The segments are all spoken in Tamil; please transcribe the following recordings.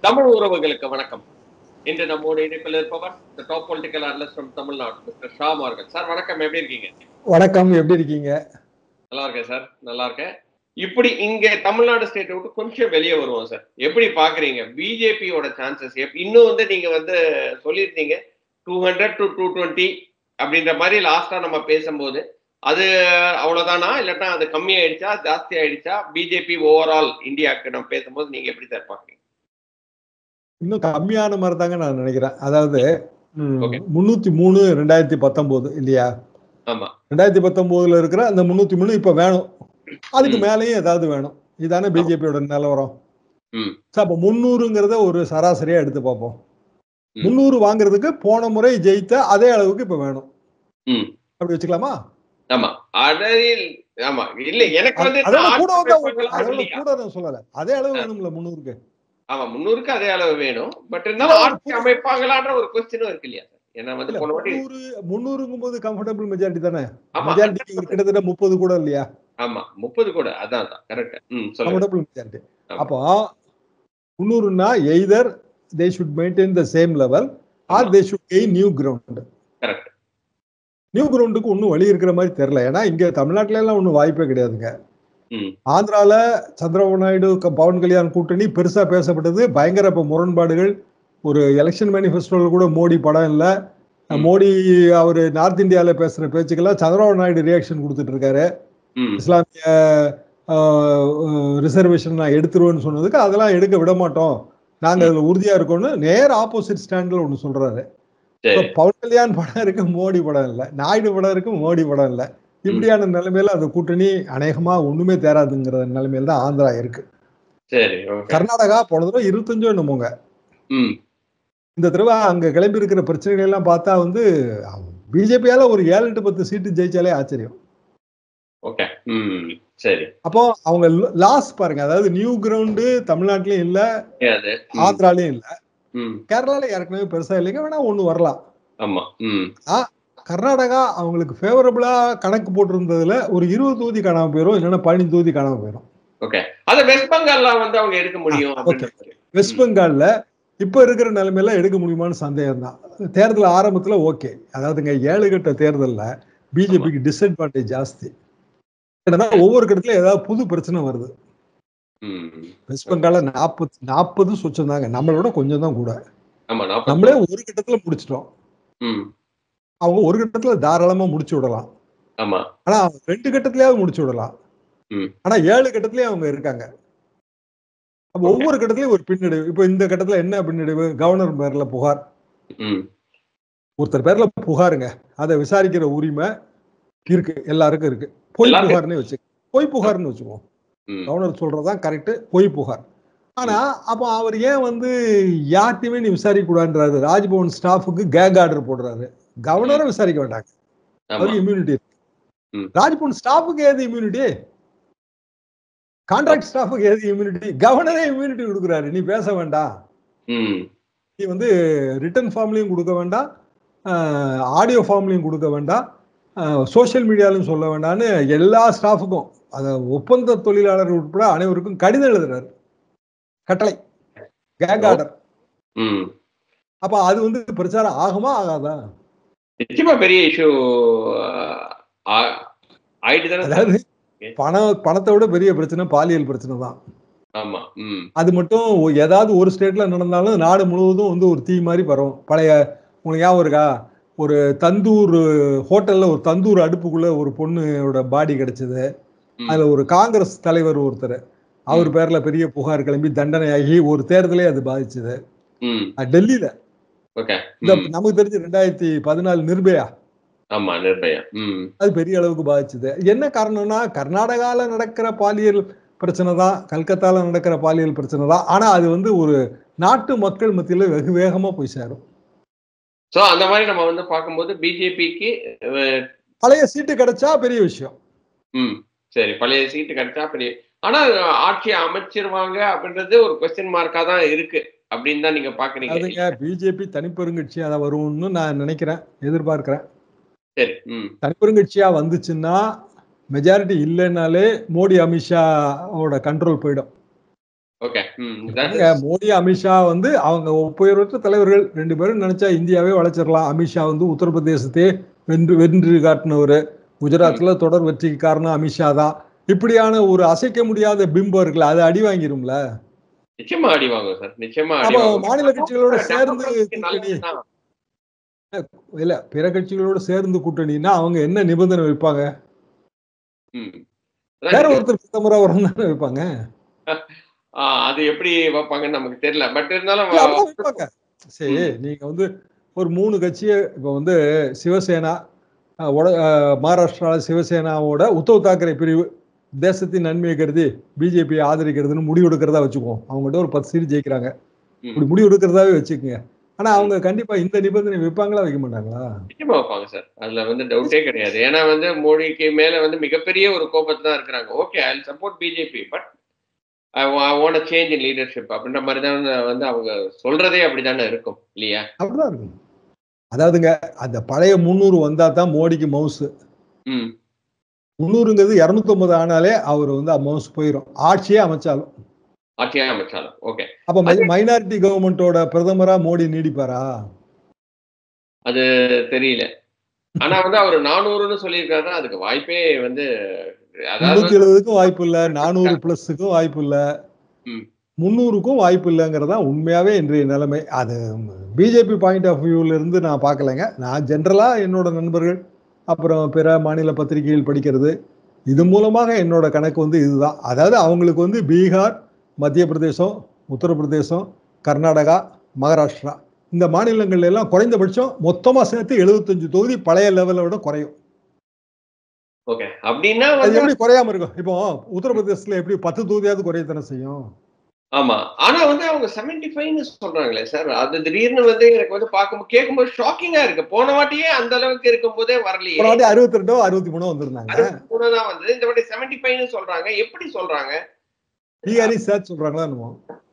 தமிழ் உறவுகளுக்கு வணக்கம் இன்று நம்மோடு இணைப்பில் இருப்பவர் top political analyst from Tamil Nadu mister Sham அவர்கள் சார் வணக்கம் எப்படி இருக்கீங்க வணக்கம் எப்படி இருக்கீங்க நல்லா இருக்கேன் சார் நல்லா இருக்கேன் இப்படி இங்க தமிழ்நாடு ஸ்டேட்டை விட்டு கொஞ்சம் வெளியே வருவோம் சார் எப்படி பாக்குறீங்க பிஜேபியோட சான்சஸ் இன்னும் வந்து நீங்க வந்து சொல்லியிருந்தீங்க two hundred to two twenty அப்படின்ற மாதிரி லாஸ்டா நம்ம பேசும்போது அது அவ்வளவுதானா இல்லாட்டா அது கம்மி ஆயிடுச்சா ஜாஸ்தி ஆயிடுச்சா பிஜேபி ஓவரால் இந்தியாவுக்கு நம்ம பேசும்போது நீங்க எப்படி சார் பாக்குறீங்க இன்னும் கம்மியான மாதிரி தாங்க நான் நினைக்கிறேன் அதாவது ம், Okay. முன்னூத்தி மூணு ரெண்டாயிரத்தி பத்தொன்பது இல்லையா ஆமா ரெண்டாயிரத்தி பத்தொன்பதுல இருக்கிற அந்த முன்னூத்தி மூணு இப்ப வேணும் அதுக்கு ம். மேலேயும் ஏதாவது வேணும் இதானே பிஜேபியோட நிலவரம் ம். So, அப்ப முந்நூறுங்கிறத ஒரு சராசரியா எடுத்து பார்ப்போம் ம். முந்நூறு வாங்குறதுக்கு போன முறை ஜெயித்த அதே அளவுக்கு இப்ப வேணும் ம். அப்படி வச்சுக்கலாமா ஆமா அடையில் ஆமா இல்ல எனக்கு வந்து அதோட கூட வந்து ஆட்சி அதோட இல்லையா? கூட நான் சொல்லல அதே அளவு வேணும்ல முந்நூறுக்கு ஆமா முன்னூறுக்கு அதே அளவு வேணும் பட் இருந்தாலும் இல்ல, ஆட்சி அமைப்பாங்களான்ற ஒரு கொஸ்டினும் இருக்கு இல்லையா சார் ஏன்னா வந்து இல்ல போன வாட்டி முந்நூறு முந்நூறுங்கும் போது கம்ஃபர்டபுள் மெஜாரிட்டி தானே ஆமா மெஜாரிட்டி கிட்டத்தட்ட முப்பது கூட இல்லையா ஆமா முப்பது கூட அதான் அதான் கரெக்ட் ம் சொல்லுங்க கம்ஃபர்டபுள் மெஜாரிட்டி ஆமா. அப்போ முந்நூறுனா either they should maintain the same level or ஆமா. They should gain new ground correct new கிரவுண்டுக்கு ஒன்றும் வழி இருக்கிற மாதிரி தெரியல ஏன்னா இங்க தமிழ்நாட்டுல எல்லாம் ஒன்றும் வாய்ப்பே கிடையாதுங்க ம். ஆந்திரால சந்திரபாபு நாயுடு க- பவன் கல்யாண் கூட்டணி பெருசா பேசப்பட்டது பயங்கர இப்ப முரண்பாடுகள் ஒரு எலெக்ஷன் மேனிஃபெஸ்டோல கூட மோடி படம் இல்ல ம். மோடி அவர் நார்த் இந்தியால பேசுற பேச்சுக்கெல்லாம் சந்திரபாபு நாயுடு ரியாக்ஷன் கொடுத்துட்டு இருக்காரு ம் இஸ்லாமிய ரிசர்வேஷன் நான் எடுத்துருவேன்னு சொன்னதுக்கு அதெல்லாம் எடுக்க விட மாட்டோம் நாங்க அதுல உறுதியா இருக்கோம்னு நேர் ஆப்போசிட் ஸ்டாண்ட்ல ஒண்ணு சொல்றாரு சரி இப்ப பவன் கல்யாண் படம் இருக்கு மோடி படம் இல்ல நாயுடு படம் இருக்கு மோடி படம் இல்ல இப்படியான நிலைமையில அந்த கூட்டணி அநேகமா ஒண்ணுமே தேராதுங்கிற நிலைமையில தான் ஆந்திரா இருக்கு சரி ஓகே கர்நாடகா போன தடவை இருபத்தஞ்சோ என்னமோங்க ம் இந்த தடவை அங்க கிளம்பி இருக்கிற பிரச்சனைகள் எல்லாம் பார்த்தா வந்து பிஜேபியால ஒரு ஏழு எட்டு பத்து சீட்டு ஜெயிச்சாலே ஆச்சரியம் ஓகே ம் சரி அப்போ அவங்க லாஸ் பாருங்க அதாவது நியூ கிரவுண்டு தமிழ்நாட்டிலயும் இல்ல அது ம், ஆந்திராலையும் இல்ல ம் கேரளால ஏற்கனவே பெருசா இல்லைங்க வேணா ஒண்ணு வரலாம் ஆமா ம் கர்நாடகா அவங்களுக்கு ஃபேவரபிளா கணக்கு போட்டிருந்ததுல ஒரு இருபது தொகுதி காணாம போயிடும் இல்லைன்னா பதினஞ்சு தொகுதி காணாம போயிடும் ஓகே அது வெஸ்ட் பெங்கால்ல வந்து அவங்க எடுக்க முடியும் ஆ, அப்படின்ற okay. மாதிரி. வெஸ்ட் பெங்கால்ல இப்ப இருக்கிற நிலைமையில எடுக்க முடியுமான்னு சந்தேகம் தான் தேர்தல் ஆரம்பத்துல ஓகே அதாவதுங்க ஏழு கட்ட தேர்தல்ல பிஜேபிக்கு டிஸ்அட்வான்டேஜ் ஜாஸ்தி ஏன்னா ஒவ்வொரு கட்டத்துல ஏதாவது புது பிரச்சனை வருது ம் வெஸ்ட் பெங்கால்ல நாற்பது நாற்பது சொச்சம் தாங்க நம்மளோட கொஞ்சம் தான் கூட ஆமா நாற்பது நம்மளே ஒரு கட்டத்துல முடிச்சிட்டோம் ம் அவங்க ஒரு கட்டத்துல தாராளமா முடிச்சு விடலாம் ஆமா ஆனா அவங்க ரெண்டு கட்டத்திலயாவது முடிச்சு விடலாம் ம். ஆனா ஏழு கட்டத்திலயும் அவங்க இருக்காங்க அப்ப ஒவ்வொரு கட்டத்திலயும் ஒரு பின்னடைவு இப்ப இந்த கட்டத்துல என்ன பின்னடைவு கவர்னர் பேர்ல புகார் ம் ஒருத்தர் பேர்ல புகாருங்க அதை விசாரிக்கிற உரிமை இருக்கு எல்லாருக்கும் இருக்கு பொய் எல்லாருக்கும். புகார்னு வச்சு பொய் புகார்னு வச்சுக்குவோம் ம் கவர்னர் சொல்றதுதான் கரெக்ட் பொய் புகார் ஆனா அப்ப அவர் ஏன் வந்து யார்ட்டையுமே நீ விசாரிக்க கூடாதுன்றாரு ராஜ்பவன் ஸ்டாஃபுக்கு கேக் ஆர்டர் போடுறாரு கவர்னரை விசாரிக்க வேண்டாங்க ஆமா அவருக்கு இம்யூனிட்டி ம். ராஜ்பவன் ஸ்டாஃபுக்கு ஏது இம்யூனிட்டி கான்ட்ராக்ட் ஸ்டாஃபுக்கு ஏது இம்யூனிட்டி கவர்னரே இம்யூனிட்டி கொடுக்குறாரு நீ பேச வேண்டாம் ம் நீ வந்து ரிட்டன் ஃபார்ம்லையும் கொடுக்க வேண்டாம் ஆடியோ ஃபார்ம்லையும் கொடுக்க வேண்டாம் சோஷியல் மீடியாலையும் சொல்ல வேண்டாம்னு எல்லா ஸ்டாஃபுக்கும் அதை ஒப்பந்த தொழிலாளர்கள் உட்பட அனைவருக்கும் கடிதம் எழுதுறாரு கட்டளை கேக் ஆர்டர் ம் அப்ப அது வந்து பிரச்சாரம் ஆகுமா ஆகாதா நிச்சயமா பெரிய இஷ்யூ ஆயிட்டு தானே அதாவது பண பணத்தை விட பெரிய பிரச்சனை பாலியல் பிரச்சனை தான் ஆமா ம் அது மட்டும் ஒ- ஏதாவது ஒரு ஸ்டேட்ல நடந்தாலும் நாடு முழுவதும் வந்து ஒரு தீ மாதிரி பரவும் பழைய உங்களுக்கு ஞாபகம் இருக்கா ஒரு தந்தூர் ஹோட்டல்ல ஒரு தந்தூர் அடுப்புக்குள்ள ஒரு பொண்ணோட பாடி கிடைச்சது ம். அதுல ஒரு காங்கிரஸ் தலைவர் ஒருத்தர் அவர் பேர்ல பெரிய புகார் கிளம்பி தண்டனையாகி ஒரு தேர்தலே அது பாதிச்சது ம் அஹ் டெல்லியில ஓகே இந்த ம் நமக்கு தெரிஞ்சு ரெண்டாயிரத்தி பதினாலு நிர்பயா ஆமா நிர்பயா ம் அது பெரிய அளவுக்கு பாதிச்சது என்ன காரணம்னா கர்நாடகால நடக்கிற பாலியல் பிரச்சனை தான் கல்கத்தால நடக்கிற பாலியல் பிரச்சனை தான் ஆனா அது வந்து ஒரு நாட்டு மக்கள் மத்தியில வெகு வேகமா போய் சேரும் சோ அந்த மாதிரி நம்ம வந்து பார்க்கும்போது பிஜேபிக்கு பழைய சீட்டு கிடைச்சா பெரிய விஷயம் ம் சரி பழைய சீட்டு கிடைச்சா பெரிய ஆனா ஆட்சி அமைச்சிருவாங்க அப்படின்றது ஒரு கொஸ்டின் மார்க்கா தான் இருக்கு அப்படின்னு தான் நீங்க பாக்குறீங்க அதுங்க பிஜேபி தனிப்பெருங்கட்சியா அதை வரும்னு நான் நினைக்கிறேன் எதிர்பார்க்கிறேன் சரி ம் தனிப்பெருங்கட்சியா வந்துச்சுன்னா மெஜாரிட்டி இல்லைன்னாலே மோடி அமித்ஷாவோட கண்ட்ரோல் போயிடும் ஓகே ம் that பாருங்க, is- மோடி அமித்ஷா வந்து அவங்க ஒப்புயர்வற்ற தலைவர்கள் ரெண்டு பேரும் நினைச்சா இந்தியாவே வளைச்சிடலாம் அமித்ஷா வந்து உத்தரப்பிரதேசத்தையே வென்று வென்று காட்டினவர் குஜராத்ல தொடர் வெற்றிக்கு காரணம் அமித்ஷா தான் இப்படியான ஒரு அசைக்க முடியாத பிம்பம் இருக்குல்ல அது அடி வாங்கிரும்ல நிச்சயமா அடி வாங்கும் சார் நிச்சயமா அடி அப்ப வாங்கும் மாநில கட்சிகளோட சேர்ந்து டெமோக்ரஸிக்கு கூட்டணி நல்லதுதான். இல்ல பிற கட்சிகளோட சேர்ந்து கூட்டணின்னா அவங்க என்ன நிபந்தனை வைப்பாங்க ம். வேற அதான் ஒருத்தர் பிரதமரா வரணும் தானே வைப்பாங்க ஆ, அது எப்படி வைப்பாங்கன்னு நமக்கு தெரியல பட் இருந்தாலும் இல்ல, அப்படிதான் வைப்பாங்க சரி நீங்க வந்து ஒரு மூணு கட்சியை இப்போ வந்து சிவசேனா அஹ், வட- அஹ், மகாராஷ்டிரால சிவசேனாவோட உத்தவ் தாக்கரே பிரிவு தேசத்தின் நன்மையை கருதி பிஜேபி ஆதரிக்கிறதுன்னு முடிவு எடுக்கிறதா வச்சுக்குவோம் அவங்ககிட்ட ஒரு பத்து சீட் ஜெயிக்கிறாங்க ம். இப்படி முடிவு எடுக்கிறதாவே வச்சுக்கோங்க ஆனா அவங்க கண்டிப்பா இந்த நிபந்தனை வைப்பாங்களா வைக்க மாட்டாங்களா நிச்சயமா வைப்பாங்க சார் அதுல வந்து டவுட்டே கிடையாது ஏன்னா வந்து மோடிக்கு மேல வந்து மிகப்பெரிய ஒரு கோபத்துல தான் இருக்கிறாங்க okay I support BJP but I want change in leadership அப்படின்ற மாதிரி தான் வந்து அவங்க சொல்றதே அப்படிதானே இருக்கும் இல்லையா அப்படிதான் இருக்கும் அதாவதுங்க அந்த பழைய முந்நூறு வந்தா தான் மோடிக்கு மவுஸ் ம் முந்நூறுங்கிறது இரநூத்தொன்பது ஆனாலே அவர் வந்து மவுஸ் போயிடும் ஆட்சியே அமைச்சாலும் ஆட்சியா அமைச்சாலும் ஓகே அப்ப மைனாரிட்டி கவர்மெண்டோட பிரதமரா மோடி நீடிப்பாரா அது தெரியல ஆனா வந்து அவர் நானூறுன்னு சொல்லியிருக்காரு அதுக்கு வாய்ப்பே வந்து அதாவது முன்னூத்தி எழுபதுக்கும் வாய்ப்பு இல்ல நானூறு பிளஸுக்கும் வாய்ப்பு இல்ல ம். முந்நூறுக்கும் வாய்ப்பு இல்லைங்கிறதா உண்மையாவே இன்றைய நிலைமை அது பிஜேபி பாயிண்ட் ஆஃப் வியூல இருந்து நான் பார்க்கலைங்க நான் ஜென்ரலா என்னோட நண்பர்கள் அப்புறம் பிற மாநில பத்திரிகைகள் படிக்கிறது இது மூலமாக என்னோட கணக்கு வந்து இதுதான் அதாவது அவங்களுக்கு வந்து பீகார் மத்திய பிரதேசம் உத்தரப்பிரதேசம் கர்நாடகா மகாராஷ்டிரா இந்த மாநிலங்கள்ல எல்லாம் குறைந்தபட்சம் மொத்தமா சேர்த்து எழுபத்தஞ்சு தொகுதி பழைய லெவலை விட குறையும் ஓகே அப்படின்னா அது வந்து எப்படி குறையாம இருக்கும் இப்போ உத்தரப்பிரதேசத்துல எப்படி பத்து தொகுதியாவது குறையத்தானே செய்யும் ஆமா ஆனா வந்து அவங்க செவன்டி ஃபைவ்னு சொல்றாங்களே சார் அது திடீர்னு வந்து எனக்கு வந்து பார்க்கும்போது கேட்கும்போது ஷாக்கிங்கா இருக்கு போன வாட்டியே அந்த அளவுக்கு இருக்கும்போதே வரலையே ஒரு வாட்டி அறுபத்தி ரெண்டோ அறுபத்தி மூணோ வந்திருந்தாங்க அறுபத்தி மூணு தான் வந்தது இந்த வாட்டி செவன்டி ஃபைவ்னு சொல்றாங்க எப்படி சொல்றாங்க பீகாரி சேர்த்து சொல்றாங்களா என்னமோ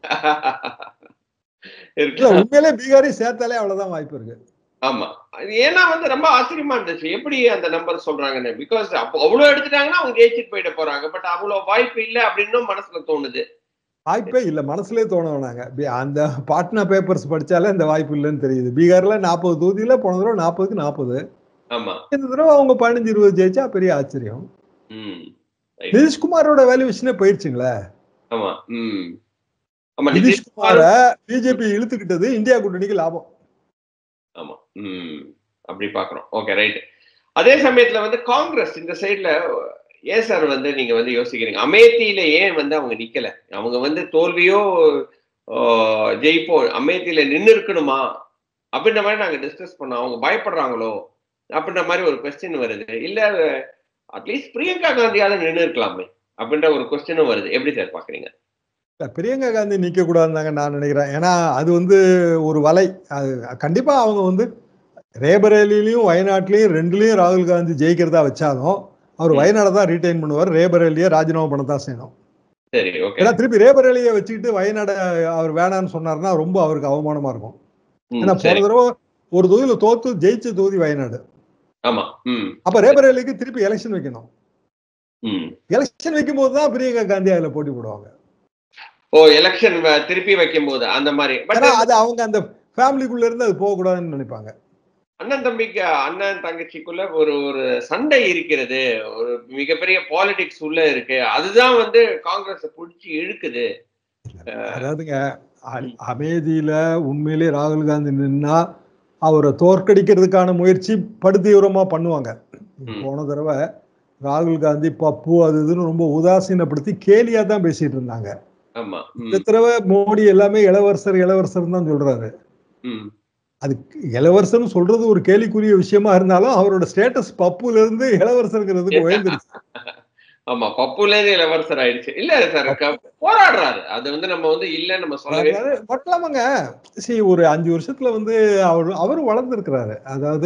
இல்ல இருக்கலாம் உண்மையிலே பீகாரி சேர்த்தாலே அவ்வளவுதான் வாய்ப்பு இருக்கு ஆமா அது ஏன்னா வந்து ரொம்ப ஆச்சரியமா இருந்துச்சு எப்படி அந்த நம்பர் சொல்றாங்கன்னு பிகாஸ் அப்போ அவ்வளவு எடுத்துட்டாங்கன்னா அவங்க ஜெயிச்சுட்டு போயிட போறாங்க பட் அவ்வளவு வாய்ப்பு இல்லை அப்படின்னு மனசுல தோணுது வாய்ப்பே இல்ல மனசுலயே தோண வேணாங்க பி- அந்த பாட்னா பேப்பர்ஸ் படிச்சாலே அந்த வாய்ப்பு இல்லைன்னு தெரியுது பீகார்ல நாற்பது தொகுதியில போன தடவை நாற்பதுக்கு நாற்பது ஆமா இந்த தடவை அவங்க பதினஞ்சு இருபது ஜெயிச்சா பெரிய ஆச்சரியம் ம் நிதிஷ்குமாரோட வேல்யூஷனே போயிடுச்சுங்களே ஆமா ம் ஆமா நிதிஷ்குமார பிஜேபி இழுத்துக்கிட்டது இந்தியா கூட்டணிக்கு லாபம் ஆமா ம் அப்படி பாக்குறோம் ஓகே ரைட் அதே சமயத்துல வந்து காங்கிரஸ் இந்த சைடுல ஏன் சார் வந்து நீங்க வந்து யோசிக்கிறீங்க அமேத்தியில ஏன் வந்து அவங்க நிக்கல அவங்க வந்து தோல்வியோ ஆஹ், ஜெயிப்போ அமேத்தியில நின்னு இருக்கணுமா அப்படின்ற மாதிரி நாங்க டிஸ்கஸ் பண்ணோம் அவங்க பயப்படுறாங்களோ அப்படின்ற மாதிரி ஒரு கொஸ்டின் வருது இல்ல அட்லீஸ்ட் பிரியங்கா காந்தியால நின்னு இருக்கலாமே அப்படின்ற ஒரு கொஸ்டினும் வருது எப்படி சார் பாக்குறீங்க இல்ல, பிரியங்கா காந்தி நிக்க கூடாதுதாங்க நான் நினைக்கிறேன் ஏன்னா அது வந்து ஒரு வலை அது கண்டிப்பா அவங்க வந்து ரேபரேலிலையும் வயநாட்டிலையும் ரெண்டுலயும் ராகுல் காந்தி ஜெயிக்கிறதா வச்சாலும் அவர் ம். வயநாடை தான் ரீட்டைன் பண்ணுவார் ரேபரேலியை ராஜினாமா பண்ண தான் செய்யணும் சரி ஓகே ஏன்னா திருப்பி ரேபரேலியை வச்சுக்கிட்டு வயநாட அவர் வேணான்னு சொன்னாருன்னா ரொம்ப அவருக்கு அவமானமா இருக்கும் ஏன்னா போன சரி தடவை ஒரு தொகுதியில தோத்து ஜெயிச்ச தொகுதி வயநாடு ஆமா ம் அப்ப ரேபரேலிக்கு திருப்பி எலெக்ஷன் வைக்கணும் ம் எலெக்ஷன் வைக்கும் போது தான் பிரியங்கா காந்தி அதுல போட்டி போடுவாங்க ஓ எலெக்ஷன் திருப்பி வைக்கும் போது அந்த மாதிரி பட் ஏன்னா அது அவங்க அந்த ஃபேமிலிக்குள்ள இருந்து அது போகக்கூடாதுன்னு நினைப்பாங்க அண்ணன் தம்பிக்கு அண்ணன் தங்கச்சிக்குள்ள ஒரு ஒரு சண்டை இருக்கிறது ஒரு மிகப்பெரிய பாலிடிக்ஸ் உள்ள இருக்கு அதுதான் வந்து காங்கிரஸ் பிடிச்சி இழுக்குது அதாவதுங்க அ- அமேதியில உண்மையிலேயே ராகுல் காந்தி நின்னா அவரை தோற்கடிக்கிறதுக்கான முயற்சி படுதீவிரமா பண்ணுவாங்க ம். போன தடவை ராகுல் காந்தி பப்பு அது இதுன்னு ரொம்ப உதாசீனப்படுத்தி கேலியா தான் பேசிட்டு இருந்தாங்க ஆமா ம், இந்த தடவை மோடி எல்லாமே இளவரசர் இளவரசர் தான் சொல்றாரு ம். அது இளவரசர்னு சொல்றது ஒரு கேலிக்குரிய விஷயமா இருந்தாலும் அவரோட ஸ்டேட்டஸ் பப்புல இருந்து இளவரசருங்கிறதுக்கு உயர்ந்துருச்சு ஆமா பப்புல இருந்து இளவரசர் ஆயிடுச்சு இல்ல சார் க- போராடுறாரு அது வந்து நம்ம வந்து இல்ல நம்ம சொல்லவே பட்டலாமாங்க சரி ஒரு அஞ்சு வருஷத்துல வந்து அவர் அவரும் வளர்ந்துருக்கிறாரு அதாவது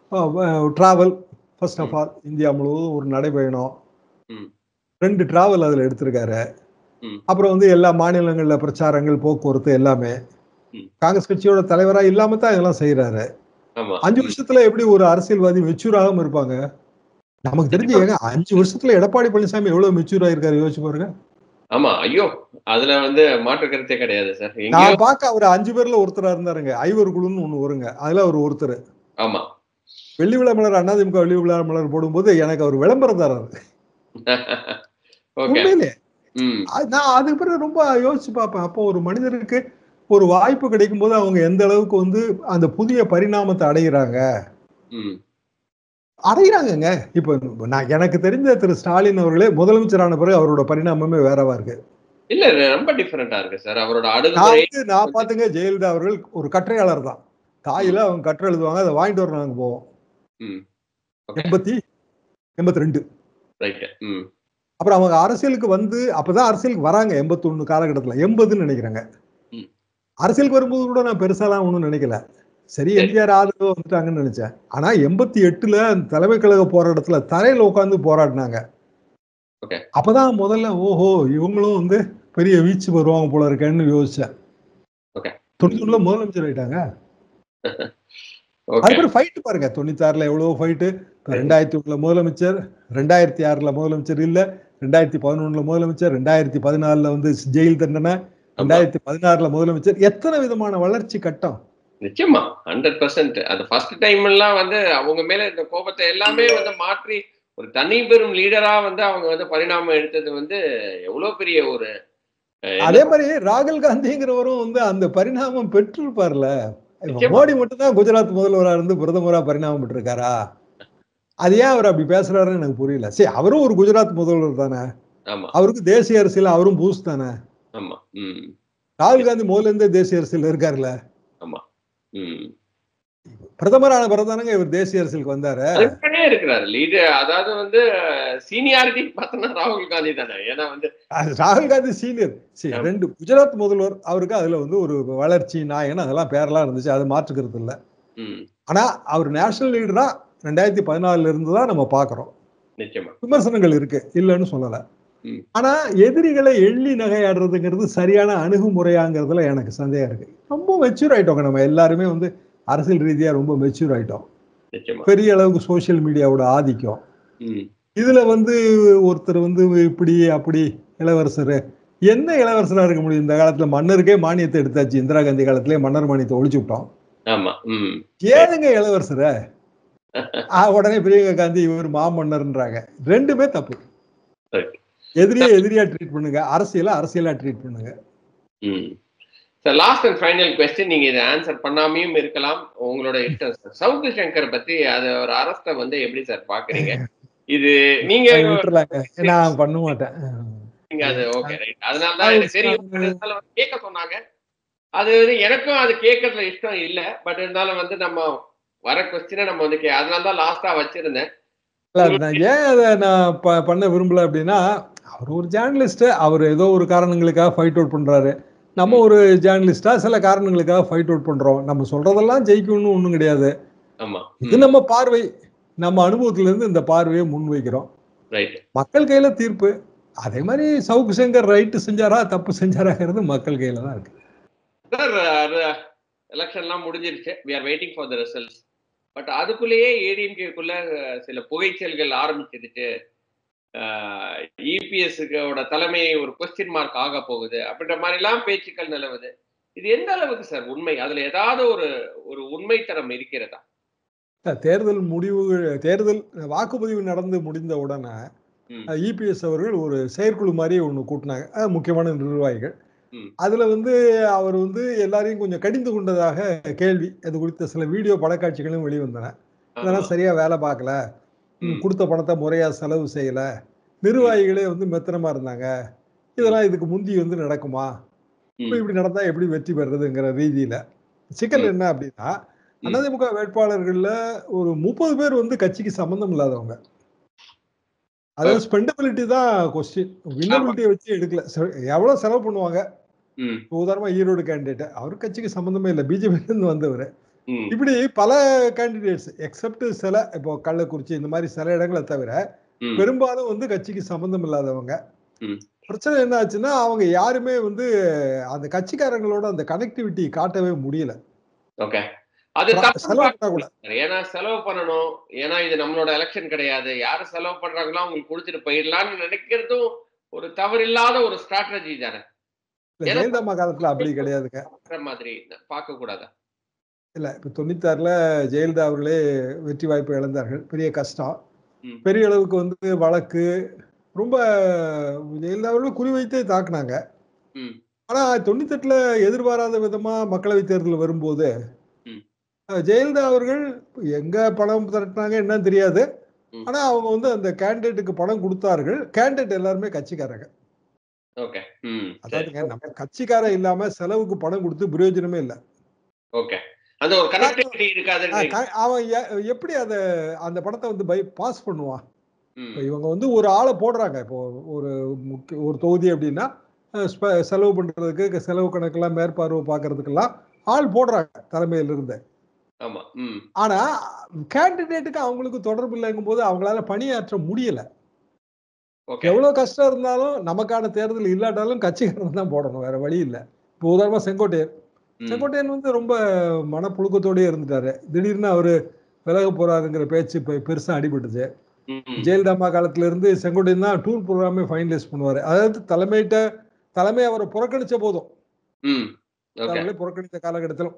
travel first of all India முழுவதும் ஒரு நடைபயணம் ம். ரெண்டு டிராவல் அதுல எடுத்திருக்காரு ம். அப்புறம் வந்து எல்லா மாநிலங்கள்ல பிரச்சாரங்கள் போக்குவரத்து எல்லாமே ம். காங்கிரஸ் கட்சியோட தலைவரா இல்லாம தான் இதெல்லாம் செய்யறாரு ஆமா அஞ்சு வருஷத்துல எப்படி ஒரு அரசியல்வாதி மெச்சூர் ஆகாம இருப்பாங்க நமக்கு தெரிஞ்சு ஏங்க அஞ்சு வருஷத்துல எடப்பாடி பழனிசாமி எவ்வளவு மெச்சூர் ஆயிருக்காரு யோசிச்சு பாருங்க ஆமா ஐயோ அதுல வந்து மாற்று கருத்தே கிடையாது சார் எங்கேயோ நான் பார்க்க அவர் அஞ்சு பேர்ல ஒருத்தரா இருந்தாருங்க ஐவர் குழுன்னு ஒண்ணு வருங்க அதுல அவர் ஒருத்தர் ஆமா வெள்ளி விளம்பரம் அண்ணாதிமுக வெள்ளி விளம்பரம் போடும்போது எனக்கு அவர் விளம்பரதாரர் ஓகே உண்மையிலே ம் அது- நான் அதுக்கு பிறகு ரொம்ப யோசிச்சு பார்ப்பேன் அப்போ ஒரு மனிதருக்கு ஒரு வாய்ப்பு கிடைக்கும் போது அவங்க எந்த அளவுக்கு வந்து அந்த புதிய பரிணாமத்தை அடைகிறாங்க ம் அடைகிறாங்கங்க இப்போ நான் எனக்கு தெரிஞ்ச திரு ஸ்டாலின் அவர்களே முதலமைச்சரான பிறகு அவரோட பரிணாமமே வேறவா இருக்கு இல்ல ரொம்ப டிஃபரெண்டா இருக்கு சார் அவரோட நான் அணுகுமுறை வந்து நான் பாத்துங்க ஜெயலலிதா அவர்கள் ஒரு கட்டுரையாளர் தான் தாயில அவங்க கட்டுரை எழுதுவாங்க அதை வாங்கிட்டு வர நாங்க போவோம் ம் ஓகே எண்பத்தி எண்பத்தி ரெண்டு ரைட் ம் அப்புறம் அவங்க அரசியலுக்கு வந்து அப்பதான் அரசியலுக்கு வராங்க எண்பத்தொன்னு காலகட்டத்துல எண்பதுன்னு நினைக்கிறாங்க ம். அரசியலுக்கு வரும்போது கூட நான் பெருசாலாம் ஒன்றும் நினைக்கல சரி சரி. எம்ஜிஆர் ஆதரவு வந்துட்டாங்கன்னு நினைச்சேன் ஆனா எண்பத்தி எட்டுல அந்த தலைமை கழக போராட்டத்துல தரையில உட்காந்து போராடினாங்க Okay. அப்பதான் முதல்ல ஓஹோ இவங்களும் வந்து பெரிய வீச்சு வருவாங்க போல இருக்கேன்னு யோசிச்சேன் Okay. தொண்ணூறுல முதலமைச்சர் ஆயிட்டாங்க ஓகே அதுக்கப்புறம் ஃபைட்டு பாருங்க தொண்ணூத்தாறுல எவ்வளவு ஃபைட்டு ரெண்டாயிரத்தி ஒண்ணுல முதலமைச்சர் ரெண்டாயிரத்தி ஆறுல முதலமைச்சர் இல்ல ரெண்டாயிரத்தி பதினொன்னுல முதலமைச்சர் ரெண்டாயிரத்தி பதினாலுல வந்து ஜெயில் தண்டனை ரெண்டாயிரத்தி பதினாறுல முதலமைச்சர் எத்தனை விதமான வளர்ச்சி கட்டம் நிச்சயமா ஹண்ட்ரட் பர்சன்ட் அது ஃபர்ஸ்ட் டைம் எல்லாம் வந்து அவங்க மேல இந்த கோபத்தை எல்லாமே வந்து மாற்றி ஒரு தனி பெரும் லீடரா வந்து அவங்க வந்து பரிணாமம் எடுத்தது வந்து எவ்வளவு பெரிய ஒரு அஹ், அதே மாதிரி ராகுல் காந்திங்கிறவரும் வந்து அந்த பரிணாமம் பெற்றிருப்பார்ல இப்ப நிச்சயமா. மோடி மட்டும்தான் குஜராத் முதல்வரா இருந்து பிரதமரா பரிணாமம் பெற்றிருக்காரா அது ஏன் அவர் அப்படி பேசுறாருன்னு எனக்கு புரியல சரி அவரும் ஒரு குஜராத் முதல்வர் தானே ஆமா அவருக்கு தேசிய அரசியல் அவரும் பூஸ் தானே ஆமா ம் ராகுல் காந்தி முதல்ல இருந்தே தேசிய அரசியல் இருக்காருல்ல ம் பிரதமரான பிறதானங்க இவர் தேசிய அரசியலுக்கு வந்தாரு அதுக்கானே இருக்கிறாரு லீடர் அதாவது வந்து சீனியாரிட்டி பார்த்தோம்னா ராகுல் காந்தி தானே ஏன்னா வந்து அது ராகுல் காந்தி சீனியர் சரி ஆமா. ரெண்டு குஜராத் முதல்வர் அவருக்கு அதுல வந்து ஒரு வளர்ச்சி நாயகன் அதெல்லாம் பேரெல்லாம் இருந்துச்சு அது மாற்றுக்கிறது இல்ல ம் ஆனா அவர் நேஷனல் லீடரா ரெண்டாயிரத்தி பதினாலுல இருந்து தான் நம்ம பாக்குறோம் நிச்சயமா விமர்சனங்கள் இருக்கு இல்லைன்னு சொல்லல ம். ஆனா எதிரிகளை எள்ளி நகையாடுறதுங்கிறது சரியான அணுகுமுறையாங்கிறதுல எனக்கு சந்தேகம் இருக்கு ரொம்ப மெச்சூர் ஆயிட்டோங்க நம்ம எல்லாருமே வந்து அரசியல் ரீதியா ரொம்ப மெச்சூர் ஆயிட்டோம் நிச்சயமா பெரிய அளவுக்கு சோஷியல் மீடியாவோட ஆதிக்கம் ம் இதுல வந்து ஒருத்தர் வந்து இப்படி அப்படி இளவரசர் என்ன இளவரசரா இருக்க முடியும் இந்த காலத்துல மன்னருக்கே மானியத்தை எடுத்தாச்சு இந்திரா காந்தி காலத்திலே மன்னர் மானியத்தை ஒழிச்சு விட்டோம் ஆமா ம் ஏதுங்க இளவரசர உடனே பிரியங்கா காந்தி இவர் மாமன்னர்ன்றாங்க ரெண்டுமே தப்பு Right. எதிரியை எதிரியா ட்ரீட் பண்ணுங்க அரசியலை அரசியலா ட்ரீட் பண்ணுங்க ம் sir last and final question நீங்க இதை ஆன்சர் பண்ணாமையும் இருக்கலாம் உங்களோட இஷ்டம் சார் சவுக்கு சங்கர் பத்தி அது ஒரு அரஸ்ட வந்து எப்படி சார் பாக்குறீங்க இது நீங்க அதை விட்டுறலாங்க நான் பண்ண மாட்டேன் நீங்க அது ஓகே ரைட் அதனால தான் எனக்கு தெரியும் but இருந்தாலும் வந்து கேட்க சொன்னாங்க அது வந்து எனக்கும் அது கேட்கறதுல இஷ்டம் இல்ல பட் இருந்தாலும் வந்து நம்ம வர கொஸ்டினை நம்ம வந்து கே- அதனால தான் லாஸ்டா வச்சிருந்தேன் இல்ல, நான் ஏன் அதை நான் ப- பண்ண விரும்பல அப்படின்னா அவர் ஒரு ஜேர்னலிஸ்ட் அவர் ஏதோ ஒரு காரணங்களுக்காக ஃபைட் அவுட் பண்றாரு நம்ம ஒரு ஜேர்னலிஸ்டா சில காரணங்களுக்காக ஃபைட் அவுட் பண்றோம் நம்ம சொல்றதெல்லாம் ஜெயிக்கணும்னு ஒண்ணும் கிடையாது ஆமா இது நம்ம பார்வை நம்ம அனுபவத்துல இருந்து இந்த பார்வையை முன்வைக்கிறோம் ரைட் மக்கள் கையில தீர்ப்பு அதே மாதிரி சவுக்கு சங்கர் ரைட்டு செஞ்சாரா தப்பு செஞ்சாராங்கிறது மக்கள் கையில தான் இருக்கு சார் எலெக்ஷன்லாம் முடிஞ்சிருச்சு we are waiting for the results but அதுக்குள்ளேயே ஏடிஎம்கேக்குள்ள சில புகைச்சல்கள் ஆரம்பிச்சிருச்சு இபிஎஸ்ஸோட தலைமை ஒரு கொஸ்டின் மார்க் ஆக போகுது அப்படின்ற மாதிரிலாம் பேச்சுக்கள் நிலவுது இது எந்த அளவுக்கு சார் உண்மை அதுல ஏதாவது ஒரு ஒரு உண்மைத்தனம் இருக்கிறதா தேர்தல் முடிவு தேர்தல் வாக்குப்பதிவு நடந்து முடிந்த உடனே ம். இபிஎஸ் அவர்கள் ஒரு செயற்குழு மாதிரி ஒன்று கூட்டினாங்க அஹ் முக்கியமான நிர்வாகிகள் ம். அதுல வந்து அவர் வந்து எல்லாரையும் கொஞ்சம் கடிந்து கொண்டதாக கேள்வி அது குறித்த சில வீடியோ படக்காட்சிகளும் வெளிவந்தன இதெல்லாம் சரியா வேலை பார்க்கல ம், ம். கொடுத்த பணத்தை முறையா செலவு செய்யல நிர்வாகிகளே வந்து மெத்தனமா இருந்தாங்க இதெல்லாம் இதுக்கு முந்தி வந்து நடக்குமா இப்ப ம். இப்படி நடந்தா எப்படி வெற்றி பெறுறதுங்கிற ரீதியில சிக்கல் ம். என்ன அப்படின்னா அதிமுக வேட்பாளர்கள்ல ஒரு முப்பது பேர் வந்து கட்சிக்கு சம்பந்தம் இல்லாதவங்க அதாவது ஸ்பெண்டபிலிட்டி தான் கொஸ்டின் வின்னபிலிட்டியை வச்சு எடுக்கல செ- எவ்வளவு செலவு பண்ணுவாங்க ம், இப்ப உதாரணமா ஈரோடு கேண்டிடேட் அவர் கட்சிக்கு சம்பந்தமே இல்லை பிஜேபில இருந்து வந்தவர் ம், இப்படி பல கேண்டிடேட்ஸ் எக்ஸப்ட் சில இப்போ கள்ளக்குறிச்சி இந்த மாதிரி சில இடங்களை தவிர ம். பெரும்பாலும் வந்து கட்சிக்கு சம்பந்தம் இல்லாதவங்க ம். பிரச்சனை என்ன ஆச்சுன்னா அவங்க யாருமே வந்து அந்த கட்சிக்காரங்களோட அந்த கனெக்டிவிட்டி காட்டவே முடியல ஓகே அது செலவு தப்பு பண்ணா கூட ஏன்னா செலவு பண்ணணும் ஏன்னா இது நம்மளோட எலெக்ஷன் கிடையாது யாரு செலவு பண்றாங்களோ அவங்களுக்கு கொடுத்துட்டு போயிடலாம்னு நினைக்கிறதும் ஒரு தவறில்லாத ஒரு ஸ்ட்ராட்டஜி தானே இல்ல ஜெயலலிதா அம்மா காலத்துல அப்படி கிடையாதுங்க பார்க்குற மாதிரி பார்க்க கூடாதா இல்ல இப்ப தொண்ணூத்தாறுல ஜெயலலிதா அவர்களே வெற்றி வாய்ப்பு இழந்தார்கள் பெரிய கஷ்டம் ம். பெரிய அளவுக்கு வந்து வழக்கு ரொம்ப ஜெயலலிதா அவர்கள் குறிவைத்தே தாக்குனாங்க ம். ஆனா தொண்ணூத்தெட்டுல எதிர்பாராத விதமா மக்களவை தேர்தல் வரும்போது ம். அஹ், ஜெயலலிதா அவர்கள் எங்க பணம் திரட்டினாங்க என்னன்னு தெரியாது ம். ஆனா அவங்க வந்து அந்த கேண்டிடேட்டுக்கு பணம் கொடுத்தார்கள் கேண்டிடேட் எல்லாருமே கட்சிக்காரங்க ஓகே ம் சரி அதாவதுங்க நம்ம கட்சிக்காரன் இல்லாம செலவுக்கு பணம் கொடுத்து பிரயோஜனமே இல்லை ஓகே அந்த ஒரு கனெக்டிவிட்டி இருக்காதுன்னு க- அவன் எ- எப்படி அதை அந்த படத்தை வந்து பை பாஸ் பண்ணுவான் ம் இப்போ இவங்க வந்து ஒரு ஆளை போடுறாங்க இப்போ ஒரு முக்கிய ஒரு தொகுதி அப்படின்னா அஹ், ஸ்ப- செலவு பண்றதுக்கு செலவு கணக்கெல்லாம் மேற்பார்வை பார்க்கறதுக்கெல்லாம் ஆள் போடுறாங்க தலைமையில இருந்து ஆமா ம் ஆனா கேண்டிடேட்டுக்கு அவங்களுக்கு தொடர்பு இல்லைங்கும் போது அவங்களால பணியாற்ற முடியல ஓகே எவ்வளவு கஷ்டம் இருந்தாலும் நமக்கான தேர்தல் இல்லாட்டாலும் கட்சிக்காரன் தான் போடணும் வேற வழி இல்லை இப்போ உதாரணமா செங்கோட்டையன் ம் செங்கோட்டையன் வந்து ரொம்ப மனப்புழுக்கத்தோடயே இருந்துட்டாரு திடீர்னு அவரு விலக போறாருங்கிற பேச்சு இப்ப பெருசா அடிபட்டுச்சு ம் ஜெயலலிதா அம்மா காலத்துல இருந்து செங்கோட்டையன் தான் டூர் ப்ரோக்ராமே ஃபைனலைஸ் பண்ணுவாரு அதாவது தலைமையிட்ட தலைமை அவரை புறக்கணிச்ச போதும் ம் ஓகே அவர்களே புறக்கணித்த காலகட்டத்திலும்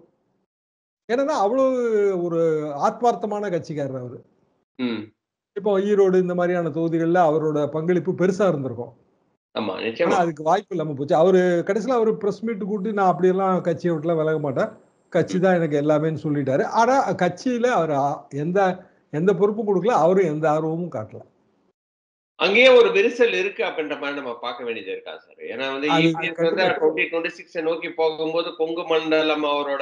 ஏன்னா அவ்வளவு ஒரு ஆத்மார்த்தமான கட்சிக்காரர் அவரு ம் இப்போ ஈரோடு இந்த மாதிரியான தொகுதிகளில் அவரோட பங்களிப்பு பெருசா இருந்திருக்கும் ஆமா ஆனா நிச்சயமா அதுக்கு வாய்ப்பு இல்லாம போச்சு அவரு கடைசியில அவரு பிரஸ் மீட் கூட்டி நான் அப்படியெல்லாம் கட்சியை விட்டுலாம் விலக மாட்டேன் கட்சி தான் எனக்கு எல்லாமேன்னு சொல்லிட்டாரு ஆனா கட்சியில அவர் ஆ- எந்த எந்த பொறுப்பும் கொடுக்கல அவரும் எந்த ஆர்வமும் காட்டல அங்கேயே ஒரு விரிசல் இருக்கு அப்படின்ற மாதிரி நம்ம பார்க்க வேண்டியது இருக்கா சார் ஏன்னா வந்து அது EPS வந்து டுவெண்ட்டி டுவெண்ட்டி சிக்ஸ் நோக்கி போகும்போது கொங்கு மண்டலம் அவரோட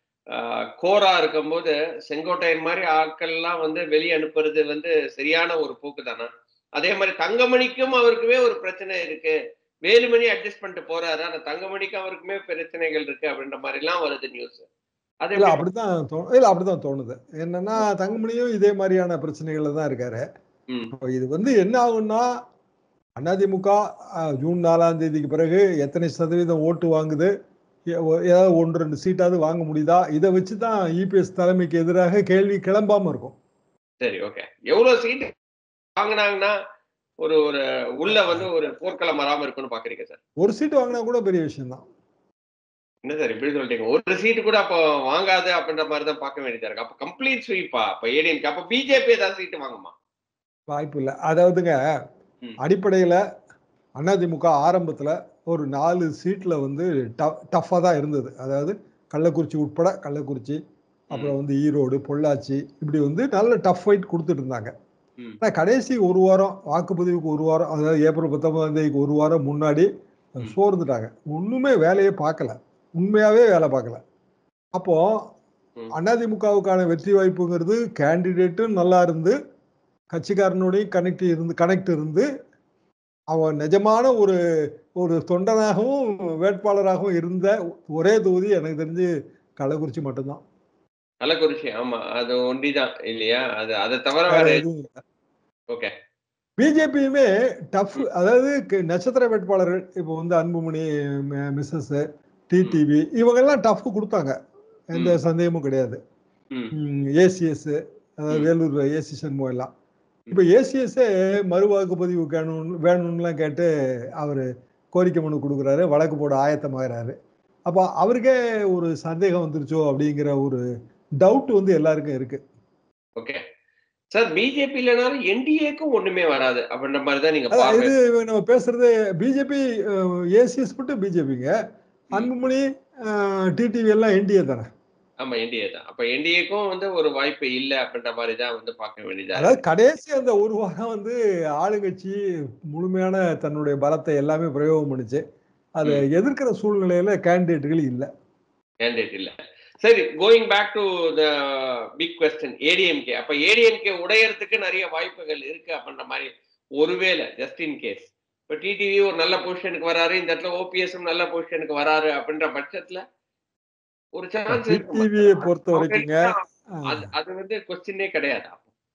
கோரா இருக்கும்போது செங்கோட்டையன் மாதிரி ஆட்கள்லாம் வந்து வெளியே அனுப்புறது வந்து சரியான ஒரு போக்கு தானே அதே மாதிரி தங்கமணிக்கும் அவருக்குமே ஒரு பிரச்சனை இருக்கு வேலுமணி அட்ஜஸ்ட் பண்ணிட்டு போறாரு ஆனா தங்கமணிக்கும் அவருக்குமே பிரச்சனைகள் இருக்கு அப்படின்ற மாதிரி எல்லாம் வருது நியூஸ் அது இல்ல எப்படி- அப்படிதான் தோ- இல்ல அப்படிதான் தோணுது என்னன்னா தங்கமணியும் இதே மாதிரியான பிரச்சனைகள்ல தான் இருக்காரு ம், இப்போ இது வந்து என்ன ஆகும்னா அதிமுக அஹ், ஜூன் நாலாம் தேதிக்கு பிறகு எத்தனை சதவீதம் ஓட்டு வாங்குது ஏ- ஒ- ஏதாவது ஒன்று ரெண்டு சீட்டாவது வாங்க முடியுதா இதை வச்சு தான் இபிஎஸ் தலைமைக்கு எதிராக கேள்வி கிளம்பாம இருக்கும் சரி ஓகே எவ்வளவு சீட் வாங்குனாங்கன்னா ஒரு ஒரு உள்ள வந்து ஒரு போர்க்களம் வராம இருக்கும்னு பாக்குறீங்க சார் ஒரு சீட்டு வாங்கினா கூட பெரிய விஷயம் தான் என்ன சார் இப்படி சொல்லிட்டீங்க ஒரு சீட்டு கூட அப்போ வாங்காது அப்படின்ற மாதிரி தான் பார்க்க வேண்டியதா இருக்கு அப்ப கம்ப்ளீட் ஸ்வீப்பா அப்ப ஏடிஎம்கே அப்ப பிஜேபி ஏதாவது சீட்டு வாங்குமா வாய்ப்பு இல்லை அதாவதுங்க ம். அடிப்படையில் அதிமுக ஆரம்பத்துல ஒரு நாலு சீட்ல வந்து டஃப்பாக தான் இருந்தது அதாவது கள்ளக்குறிச்சி உட்பட கள்ளக்குறிச்சி அப்புறம் வந்து ஈரோடு பொள்ளாச்சி இப்படி வந்து நல்ல டஃப் ஃபைட் கொடுத்துட்டு இருந்தாங்க ம். ஆனா கடைசி ஒரு வாரம் வாக்குப்பதிவுக்கு ஒரு வாரம் அதாவது ஏப்ரல் பத்தொன்பதாம் தேதிக்கு ஒரு வாரம் முன்னாடி ம். சோர்ந்துட்டாங்க ஒண்ணுமே வேலையே பார்க்கல உண்மையாவே வேலை பார்க்கல அப்போ ம். அதிமுகவுக்கான வெற்றி வாய்ப்புங்கிறது கேண்டிடேட்டும் நல்லா இருந்து கட்சிக்காரனோடையும் கனெக்ட் இருந்து கனெக்ட் இருந்து அவன் நிஜமான ஒரு ஒரு தொண்டனாகவும் வேட்பாளராகவும் இருந்த ஒரே தொகுதி எனக்கு தெரிஞ்சு கள்ளக்குறிச்சி மட்டும்தான் கள்ளக்குறிச்சி ஆமா அது ஒண்டிதான் இல்லையா அது அதை தவிர வேற வேற எதுவும் இல்ல. ஓகே பிஜேபியுமே டஃப் அதாவது க- நட்சத்திர வேட்பாளர்கள் இப்போ வந்து அன்புமணி மிஸ்ஸஸ் டிடிவி இவங்கெல்லாம் டஃப் கொடுத்தாங்க எந்த ம். சந்தேகமும் கிடையாது ம் ஏசிஎஸ் அதாவது ம். வேலூர் ஏசி சண்முகம் எல்லாம் இப்போ ஏசிஎஸ்ஸே மறுவாக்குப்பதிவு வேணும் வேணும்னுலாம் கேட்டு அவர் கோரிக்கை மனு கொடுக்குறாரு வழக்கு போட ஆயத்தமாகறாரு அப்போ அவருக்கே ஒரு சந்தேகம் வந்துருச்சோ அப்படிங்கிற ஒரு டவுட் வந்து எல்லாருக்கும் இருக்கு ஓகே சார் பிஜேபி இல்லைனாலும் என்டிஏக்கும் ஒண்ணுமே வராது அப்படின்ற மாதிரி தான் நீங்க அதான் பார்வை இது நம்ம பேசுறது பிஜேபி ஏசிஎஸ் மட்டும் பிஜேபிங்க அன்புமணி டிடிவி எல்லாம் என்டிஏ தானே ஆமா என்டிஏ தான் அப்ப என்டிஏக்கும் வந்து ஒரு வாய்ப்பு இல்ல அப்படின்ற மாதிரி தான் வந்து பார்க்க வேண்டியதா அதாவது இருக்கு கடைசி அந்த ஒரு வாரம் வந்து ஆளுங்கட்சி முழுமையான தன்னுடைய பலத்தை எல்லாமே பிரயோகம் பண்ணுச்சு அதை எதிர்க்கிற சூழ்நிலையில கேண்டிடேட்டுகள் இல்லை கேண்டிடேட் இல்ல சரி going back to the big question ADMK அப்ப ஏடிஎம்கே உடையறதுக்கு நிறைய வாய்ப்புகள் இருக்கு அப்படின்ற மாதிரி ஒருவேளை ஜஸ்ட் இன் கேஸ் இப்ப டிடிவி ஒரு நல்ல பொசிஷனுக்கு வராரு இந்த இடத்துல ஓபிஎஸும் நல்ல பொசிஷனுக்கு வராரு அப்படின்ற பட்சத்துல ஒரு சான்ஸ் டிடிவியை பொறுத்த வரைக்குங்க அது அது வந்து கொஸ்டினே கிடையாது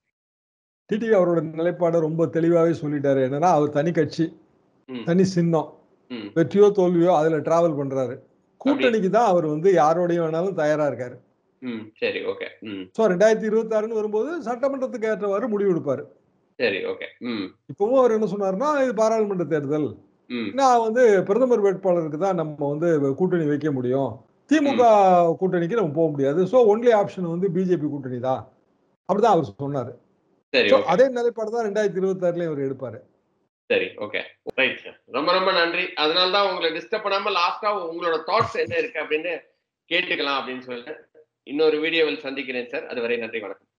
டிடிவி அவரோட நிலைப்பாடை ரொம்ப தெளிவாகவே சொல்லிட்டாரு என்னன்னா அவர் தனி கட்சி ம். தனி சின்னம் ம். வெற்றியோ தோல்வியோ அதுல டிராவல் பண்றாரு கூட்டணிக்கு தான் அவர் வந்து யாரோடையும் வேணாலும் தயாரா இருக்காரு ம் சரி ஓகே ம் ஸோ ரெண்டாயிரத்தி இருபத்தி ஆறுன்னு வரும்போது சட்டமன்றத்துக்கு ஏற்றவாறு முடிவு எடுப்பாரு சரி ஓகே ம் இப்பவும் அவர் என்ன சொன்னாருன்னா இது பாராளுமன்ற தேர்தல் ம் நான் வந்து பிரதமர் வேட்பாளருக்கு தான் நம்ம வந்து கூட்டணி வைக்க முடியும் திமுக கூட்டணிக்கு நம்ம போக முடியாது ஸோ ஒன்லி ஆப்ஷன் வந்து பிஜேபி கூட்டணி தான் அப்படிதான் அவர் சொன்னாரு சரி So, okay. அதே நிலைப்பாடு தான் ரெண்டாயிரத்தி இருபத்தி ஆறுலயும் அவர் எடுப்பாரு சரி ஓகே ரைட் சார் ரொம்ப ரொம்ப நன்றி அதனால தான் உங்களை டிஸ்டர்ப் பண்ணாம லாஸ்டா உங்களோட தாட்ஸ் என்ன இருக்கு அப்படின்னு கேட்டுக்கலாம் அப்படின்னு சொல்லிட்டு இன்னொரு வீடியோவில் சந்திக்கிறேன் சார் அதுவரை நன்றி வணக்கம்